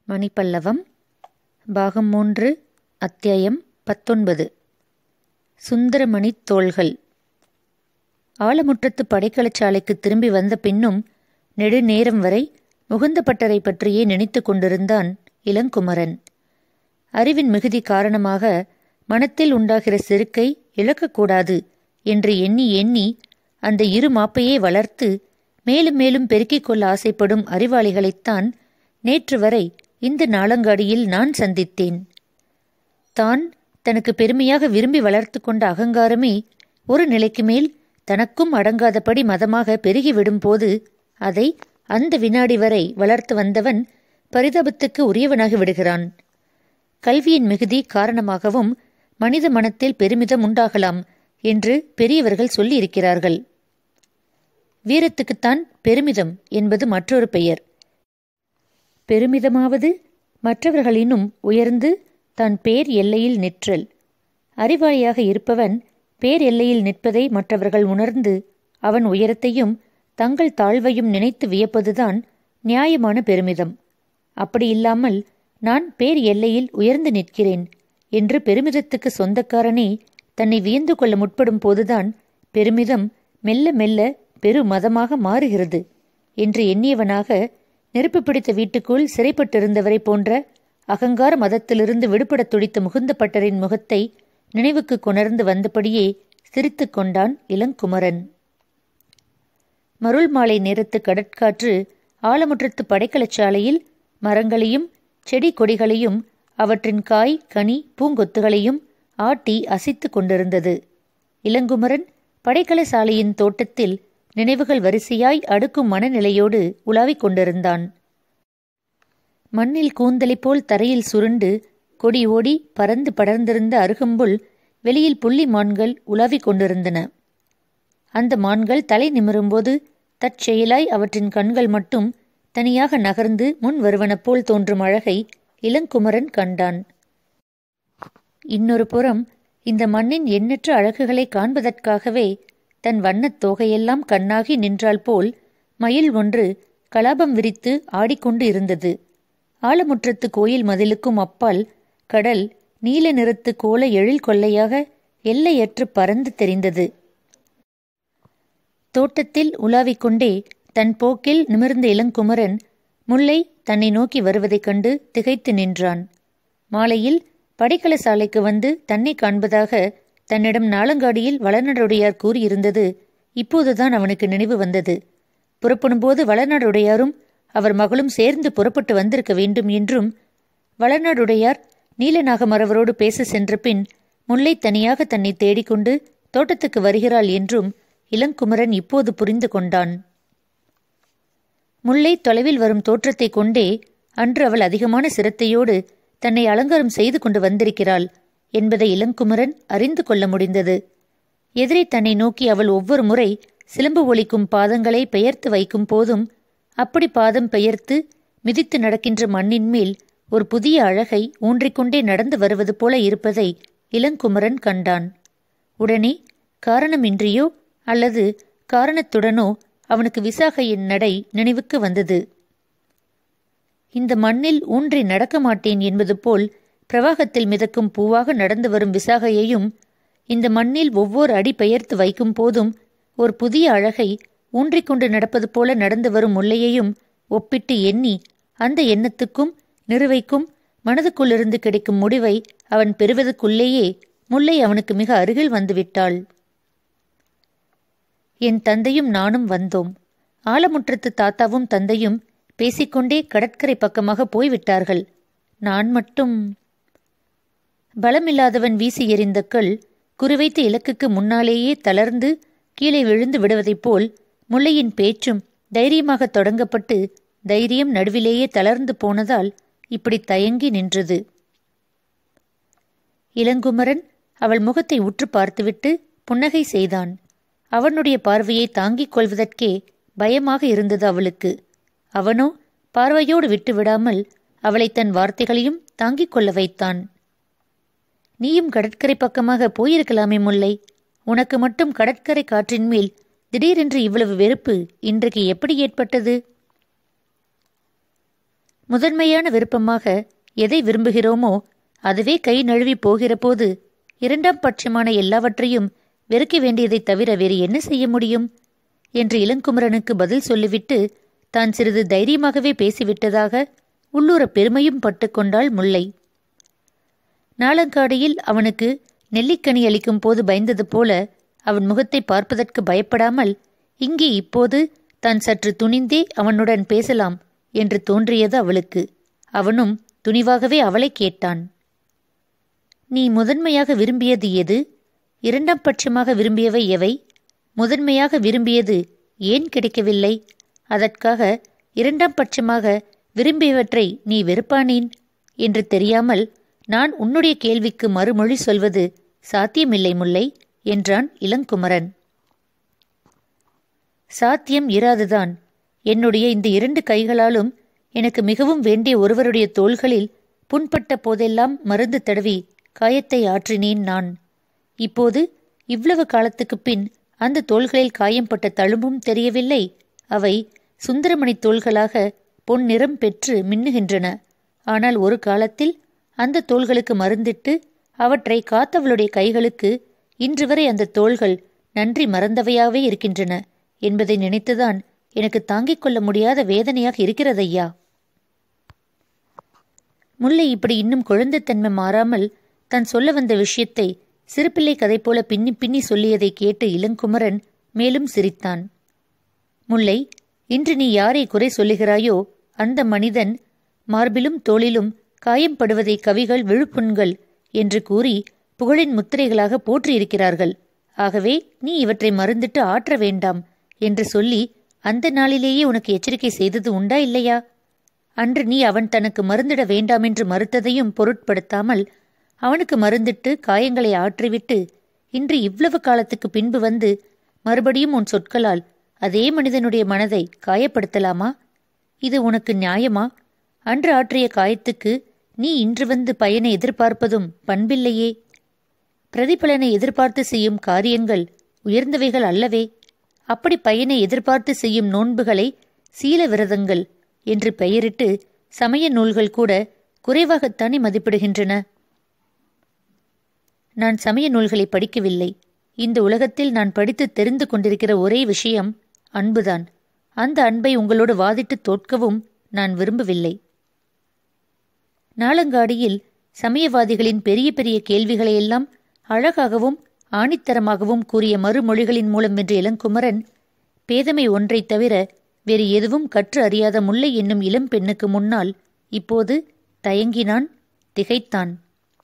மணிப்பல்லவம் பாகம் மூன்று அத்தியாயம் பத்தொன்பது சுந்தரமணித் தோள்கள் ஆலமுற்றத்து படைக்கலச்சாலைக்கு திரும்பி வந்த பின்னும் நெடுநேரம் வரை முகுந்தப்பட்டரை பற்றியே நினைத்து கொண்டிருந்தான் இளங்குமரன் அறிவின் மிகுதி காரணமாக மனத்தில் உண்டாகிற செருக்கை இழக்கக்கூடாது என்று எண்ணி எண்ணி அந்த இரு மாப்பையே வளர்த்து மேலும் மேலும் பெருக்கிக் கொள்ள ஆசைப்படும் அறிவாளிகளைத்தான் நேற்று வரை இந்த நாளங்காடியில் நான் சந்தித்தேன் தான் தனக்கு பெருமையாக விரும்பி வளர்த்து கொண்ட அகங்காரமே ஒரு நிலைக்கு மேல் தனக்கும் அடங்காதபடி மதமாக பெருகிவிடும் போது அதை அந்த வினாடி வரை வளர்த்து வந்தவன் பரிதாபத்துக்கு உரியவனாகி விடுகிறான் கல்வியின் மிகுதி காரணமாகவும் மனித மனத்தில் பெருமிதம் உண்டாகலாம் என்று பெரியவர்கள் சொல்லியிருக்கிறார்கள் வீரத்துக்குத்தான் பெருமிதம் என்பது மற்றொரு பெயர் பெருமிதமாவது மற்றவர்களினும் உயர்ந்து தான் பேர் எல்லையில் நிற்றல் அறிவாளியாக இருப்பவன் பேர் எல்லையில் நிற்பதை மற்றவர்கள் உணர்ந்து அவன் உயரத்தையும் தங்கள் தாழ்வையும் நினைத்து வியப்பதுதான் நியாயமான பெருமிதம் அப்படியில்லாமல் நான் பேர் எல்லையில் உயர்ந்து நிற்கிறேன் என்று பெருமிதத்துக்கு சொந்தக்காரனே தன்னை வியந்து கொள்ள முற்படும் போதுதான் பெருமிதம் மெல்ல மெல்ல பெரு மதமாக மாறுகிறது என்று எண்ணியவனாக நெருப்பு பிடித்த வீட்டுக்குள் சிறைப்பட்டிருந்தவரை போன்ற அகங்கார மதத்திலிருந்து விடுபடத் துடித்த முகுந்தப்பட்டரின் முகத்தை நினைவுக்கு கொணர்ந்து வந்தபடியே சிரித்து கொண்டான் இளங்குமரன் மருள் மாலை நேரத்து கடற்காற்று ஆலமுற்றத்து படைக்கலச்சாலையில் மரங்களையும் செடி கொடிகளையும் அவற்றின் காய் கனி பூங்கொத்துகளையும் ஆட்டி அசைத்து கொண்டிருந்தது இளங்குமரன் படைக்கல சாலையின் தோட்டத்தில் நினைவுகள் வரிசையாய் அடுக்கும் மனநிலையோடு உலாவிக் கொண்டிருந்தான் மண்ணில் கூந்தலை போல் தரையில் சுருண்டு கொடி ஓடி பறந்து படர்ந்திருந்த அருகம்புல் வெளியில் புள்ளி மான்கள் உலாவிக் கொண்டிருந்தன அந்த மான்கள் தலை நிமிரும்போது தற்செயலாய் அவற்றின் கண்கள் மட்டும் தனியாக நகர்ந்து முன் வருவன போல் தோன்றும் அழகை இளங்குமரன் கண்டான் இன்னொரு புறம் இந்த மண்ணின் எண்ணற்ற அழகுகளை காண்பதற்காகவே தன் வண்ணத் தோகையெல்லாம் கண்ணாகி நின்றால் போல் மயில் ஒன்று கலாபம் விரித்து ஆடிக்கொண்டு இருந்தது ஆலமுற்றத்து கோயில் மதிலுக்கும் அப்பால் கடல் நீல நிறத்து கோல எழில் கொள்ளையாக எல்லையற்று பறந்து தெரிந்தது தோட்டத்தில் உலாவிக் கொண்டே தன் போக்கில் நிமிர்ந்த இளங்குமரன் முல்லை தன்னை நோக்கி வருவதைக் கண்டு திகைத்து நின்றான் மாலையில் படைக்கல சாலைக்கு வந்து தன்னை காண்பதாக தன்னிடம் நாளங்காடியில் வளநாடுடையார் கூறியிருந்தது இப்போதுதான் அவனுக்கு நினைவு வந்தது புறப்படும்போது வளநாடுடையாரும் அவர் மகளும் சேர்ந்து புறப்பட்டு வந்திருக்க வேண்டும் என்றும் வளநாடுடையார் நீலநாகமரவரோடு பேச சென்ற பின் முல்லை தனியாக தன்னை தேடிக்கொண்டு தோட்டத்துக்கு வருகிறாள் என்றும் இளங்குமரன் இப்போது புரிந்து கொண்டான் முல்லை தொலைவில் வரும் தோற்றத்தை கொண்டே அன்று அவள் அதிகமான சிரத்தையோடு தன்னை அலங்காரம் செய்து கொண்டு வந்திருக்கிறாள் என்பதை இளங்குமரன் அறிந்து கொள்ள முடிந்தது எதிரே தன்னை நோக்கி அவள் ஒவ்வொரு முறை சிலம்பு ஒலிக்கும் பாதங்களை பெயர்த்து வைக்கும் போதும் அப்படி பாதம் பெயர்த்து மிதித்து நடக்கின்ற மண்ணின் மேல் ஒரு புதிய அழகை ஊன்றிக்கொண்டே நடந்து வருவது போல இருப்பதை இளங்குமரன் கண்டான் உடனே காரணமின்றியோ அல்லது காரணத்துடனோ அவனுக்கு விசாகையின் நடை நினைவுக்கு வந்தது இந்த மண்ணில் ஊன்றி நடக்க மாட்டேன் என்பது போல் பிரவாகத்தில் மிதக்கும் பூவாக நடந்து வரும் விசாகையையும் இந்த மண்ணில் ஒவ்வொரு அடி பெயர்த்து வைக்கும் போதும் ஒரு புதிய அழகை ஊன்றிக்கொண்டு நடப்பது போல நடந்து வரும் முல்லையையும் ஒப்பிட்டு எண்ணி அந்த எண்ணத்துக்கும் நிறுவைக்கும் மனதுக்குள்ளிருந்து கிடைக்கும் முடிவை அவன் பெறுவதற்குள்ளேயே முல்லை அவனுக்கு மிக அருகில் வந்துவிட்டாள் என் தந்தையும் நானும் வந்தோம் ஆலமுற்றத்து தாத்தாவும் தந்தையும் பேசிக்கொண்டே கடற்கரை பக்கமாக போய்விட்டார்கள் நான் மட்டும் பலமில்லாதவன் வீசி எறிந்த கல் குறிவைத்த இலக்குக்கு முன்னாலேயே தளர்ந்து கீழே விழுந்து விடுவதைப் போல் முல்லையின் பேச்சும் தைரியமாக தொடங்கப்பட்டு தைரியம் நடுவிலேயே தளர்ந்து போனதால் இப்படி தயங்கி நின்றது இளங்குமரன் அவள் முகத்தை உற்று பார்த்துவிட்டு புன்னகை செய்தான் அவனுடைய பார்வையை தாங்கிக் கொள்வதற்கே பயமாக இருந்தது அவளுக்கு அவனோ பார்வையோடு விட்டு விடாமல் அவளை தன் வார்த்தைகளையும் தாங்கிக் கொள்ள வைத்தான் நீயும் கடற்கரை பக்கமாக போயிருக்கலாமே முல்லை உனக்கு மட்டும் கடற்கரை காற்றின் மேல் திடீரென்று இவ்வளவு வெறுப்பு இன்றைக்கு எப்படி ஏற்பட்டது முதன்மையான விருப்பமாக எதை விரும்புகிறோமோ அதுவே கை நழுவி போகிற போது இரண்டாம் பட்சமான எல்லாவற்றையும் வெறுக்க வேண்டியதைத் தவிர வேறு என்ன செய்ய முடியும் என்று இளங்குமரனுக்கு பதில் சொல்லிவிட்டு தான் சிறிது தைரியமாகவே பேசிவிட்டதாக உள்ளூர பெருமையும் பட்டுக்கொண்டாள் முல்லை நாளங்காடியில் அவனுக்கு நெல்லிக்கனி அளிக்கும் போது பயந்தது போல அவன் முகத்தை பார்ப்பதற்கு பயப்படாமல் இங்கே இப்போது தான் சற்று துணிந்தே அவனுடன் பேசலாம் என்று தோன்றியது அவளுக்கு அவனும் துணிவாகவே அவளை கேட்டான் நீ முதன்மையாக விரும்பியது எது இரண்டாம் பட்சமாக விரும்பியவை எவை முதன்மையாக விரும்பியது ஏன் கிடைக்கவில்லை அதற்காக இரண்டாம் பட்சமாக விரும்பியவற்றை நீ வெறுப்பானேன் என்று தெரியாமல் நான் உன்னுடைய கேள்விக்கு மறுமொழி சொல்வது சாத்தியமில்லை முல்லை என்றான் இளங்குமரன் சாத்தியம் இராதுதான் என்னுடைய இந்த இரண்டு கைகளாலும் எனக்கு மிகவும் வேண்டிய ஒருவருடைய தோள்களில் புண்பட்ட போதெல்லாம் மருந்து தடவி காயத்தை ஆற்றினேன் நான் இப்போது இவ்வளவு காலத்துக்குப் பின் அந்த தோள்களில் காயம்பட்ட தழும்பும் தெரியவில்லை அவை சுந்தரமணி தோள்களாக பொன் நிறம் பெற்று மின்னுகின்றன ஆனால் ஒரு காலத்தில் அந்த தோள்களுக்கு மருந்திட்டு அவற்றை காத்தவளுடைய கைகளுக்கு இன்று வரை அந்த தோள்கள் நன்றி மறந்தவையாவே இருக்கின்றன என்பதை நினைத்துதான் எனக்கு தாங்கிக் கொள்ள முடியாத வேதனையாக இருக்கிறதையா முல்லை இப்படி இன்னும் குழந்தைத்தன்மை மாறாமல் தான் சொல்ல வந்த விஷயத்தை சிறுபிள்ளை கதை போல பின்னி பின்னி சொல்லியதை கேட்டு இளங்குமரன் மேலும் சிரித்தான் முல்லை இன்று நீ யாரை குறை சொல்லுகிறாயோ அந்த மனிதன் மார்பிலும் தோளிலும் காயம்படுவதை கவிகள் விழுப்புண்கள் என்று கூறி புகழின் முத்திரைகளாக போற்றியிருக்கிறார்கள் ஆகவே நீ இவற்றை மறந்துட்டு ஆற்ற வேண்டாம் என்று சொல்லி அந்த நாளிலேயே உனக்கு எச்சரிக்கை செய்தது உண்டா இல்லையா அன்று நீ அவன் தனக்கு மருந்திட வேண்டாம் என்று மறுத்ததையும் பொருட்படுத்தாமல் அவனுக்கு மருந்திட்டு காயங்களை ஆற்றிவிட்டு இன்று இவ்வளவு காலத்துக்கு பின்பு வந்து மறுபடியும் உன் சொற்களால் அதே மனிதனுடைய மனதை காயப்படுத்தலாமா இது உனக்கு நியாயமா அன்று ஆற்றிய காயத்துக்கு நீ இன்று வந்து பயனை எதிர்பார்ப்பதும் பண்பில்லையே பிரதிபலனை எதிர்பார்த்து செய்யும் காரியங்கள் உயர்ந்தவைகள் அல்லவே அப்படி பயனை எதிர்பார்த்து செய்யும் நோன்புகளை சீல விரதங்கள் என்று பெயரிட்டு சமய நூல்கள் கூட குறைவாகத்தானே மதிப்பிடுகின்றன நான் சமய நூல்களை படிக்கவில்லை இந்த உலகத்தில் நான் படித்து தெரிந்து கொண்டிருக்கிற ஒரே விஷயம் அன்புதான் அந்த அன்பை உங்களோடு வாதிட்டு தோற்கவும் நான் விரும்பவில்லை நாளங்காடியில் சமயவாதிகளின் பெரிய பெரிய கேள்விகளையெல்லாம் அழகாகவும் ஆணித்தரமாகவும் கூறிய மறுமொழிகளின் மூலம் வென்ற இளங்குமரன் பேதமை ஒன்றைத் தவிர வேறு எதுவும் கற்று அறியாத முல்லை என்னும் இளம் பெண்ணுக்கு முன்னால் இப்போது தயங்கினான் திகைத்தான்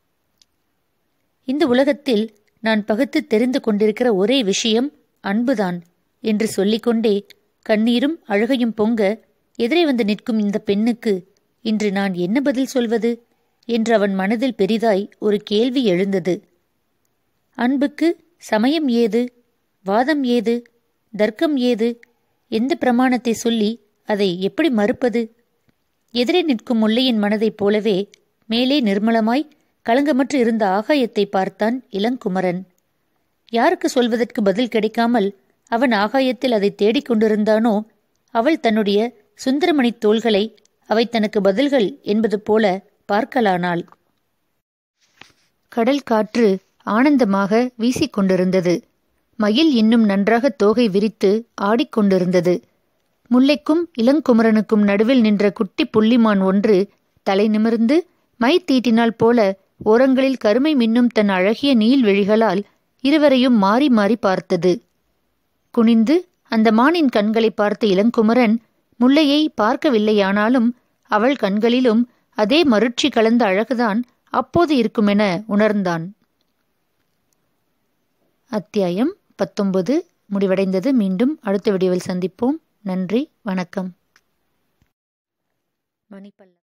இந்த உலகத்தில் நான் பகுத்து தெரிந்து கொண்டிருக்கிற ஒரே விஷயம் அன்புதான் என்று சொல்லிக்கொண்டே கண்ணீரும் அழுகையும் பொங்க எதிரே வந்து நிற்கும் இந்த பெண்ணுக்கு இன்று நான் என்ன பதில் சொல்வது என்று அவன் மனதில் பெரிதாய் ஒரு கேள்வி எழுந்தது அன்புக்கு சமயம் ஏது வாதம் ஏது தர்க்கம் ஏது எந்த பிரமாணத்தை சொல்லி அதை எப்படி மறுப்பது எதிரே நிற்கும் முல்லையின் மனதைப் போலவே மேலே நிர்மலமாய் களங்கமற்று இருந்த ஆகாயத்தை பார்த்தான் இளங்குமரன் யாருக்கு சொல்வதற்கு பதில் கிடைக்காமல் அவன் ஆகாயத்தில் அதை தேடிக் கொண்டிருந்தானோ அவள் தன்னுடைய சுந்தரமணி தோள்களை அவை தனக்கு பதில்கள் என்பது போல பார்க்கலானாள் கடல் காற்று ஆனந்தமாக வீசிக்கொண்டிருந்தது மயில் இன்னும் நன்றாக தோகை விரித்து ஆடிக்கொண்டிருந்தது முல்லைக்கும் இளங்குமரனுக்கும் நடுவில் நின்ற குட்டி புள்ளிமான் ஒன்று தலை நிமிர்ந்து மை தீட்டினால் போல ஓரங்களில் கருமை மின்னும் தன் அழகிய நீள்விழிகளால் இருவரையும் மாறி மாறி பார்த்தது குனிந்து அந்த மானின் கண்களை பார்த்த இளங்குமரன் முல்லையை பார்க்கவில்லையானாலும் அவள் கண்களிலும் அதே மருட்சி கலந்த அழகுதான் அப்போது இருக்குமென உணர்ந்தான் அத்தியாயம் பத்தொன்பது முடிவடைந்தது மீண்டும் அடுத்த வீடியோவில் சந்திப்போம் நன்றி வணக்கம் மணிப்பல்ல